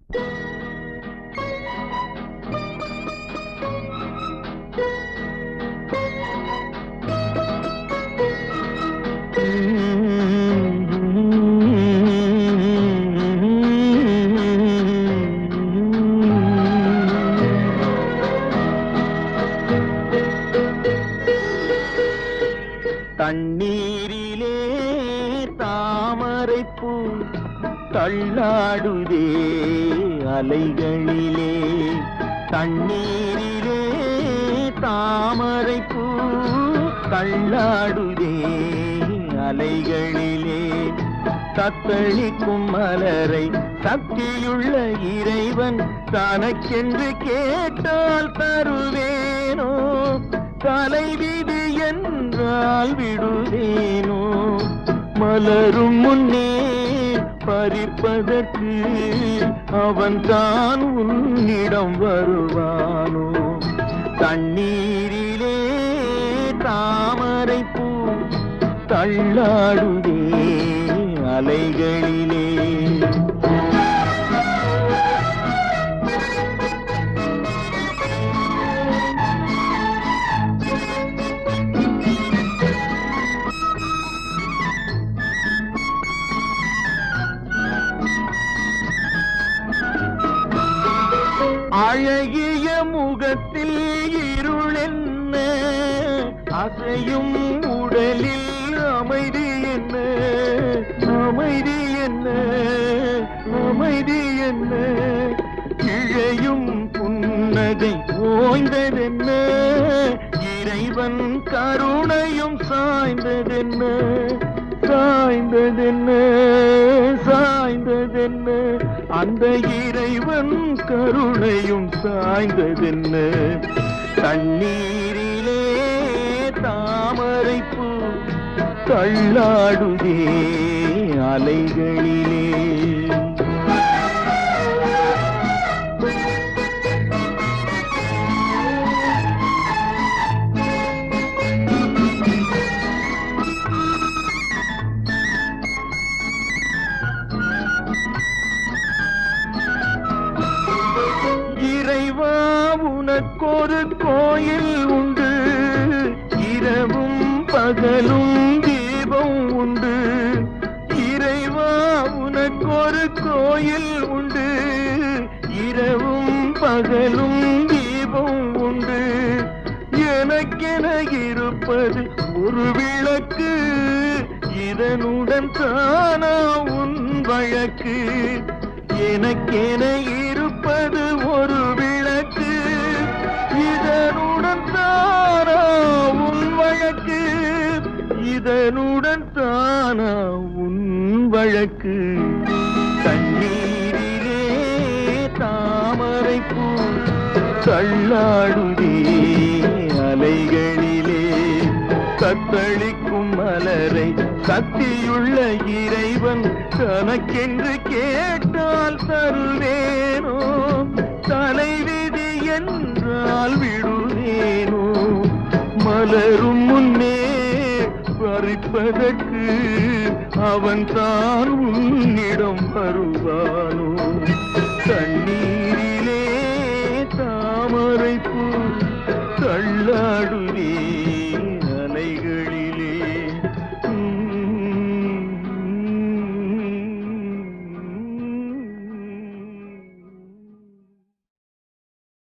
தண்ணீரிலே தாமரைப்பூ தள்ளாடுதே அலைகளிலே தண்ணீரிலே தாமரைப்பூ தள்ளாடுதே அலைகளிலே தத்தளிக்கும் மலரை சக்தியுள்ள இறைவன் தனக்கென்று கேட்டால் தருவேனோ தலைவிதி என்றால் விடுவேனோ மலரும் முன்னே பறிப்பதற்கு அவன் தான் உன்னிடம் வருவானோ தண்ணீரிலே தாமரை பூ தள்ளாடுதே அலைகளிலே அழகிய முகத்தில் இருள் என்ன அசையும் உடலில் அமைதி என்ன அமைதி என்ன அமைதி என்ன இழையும் புன்னகை ஓய்ந்ததென்ன இறைவன் கருணையும் சாய்ந்ததென்ன சாய்ந்ததென்ன சாய்ந்ததென்ன அந்த இறைவன் கருணையும் சாய்ந்ததென்ன தண்ணீரிலே தாமரைப்பூ தள்ளாடுதே அலைகளிலே இறைவா உனக்கொரு கோயில் உண்டு இரவும் பகலும் தீபம் உண்டு இறைவா உனக்கொரு கோயில் உண்டு இரவும் பகலும் தீபம் உண்டு எனக்கென இருப்பது ஒரு விளக்கு இதனுடன் தானா உன் வழக்கு எனக்கென இருப்பது ஒரு விளக்கு இதனுடன் தானா உன் வழக்கு இதனுடன் தானா உன் வழக்கு தண்ணீரிலே தாமரை பூ தள்ளாடுதே அலைகளிலே தத்தளிக்கும் மலரை சக்தியுள்ள இறைவன் தனக்கென்று கேட்டால் தருவேனோ தலைவிதி என்றால் விடுவேனோ மலரும் முன்னே பறிப்பதற்கு அவன் தான் உன்னிடம் வருவானோ தண்ணீரிலே தாமரை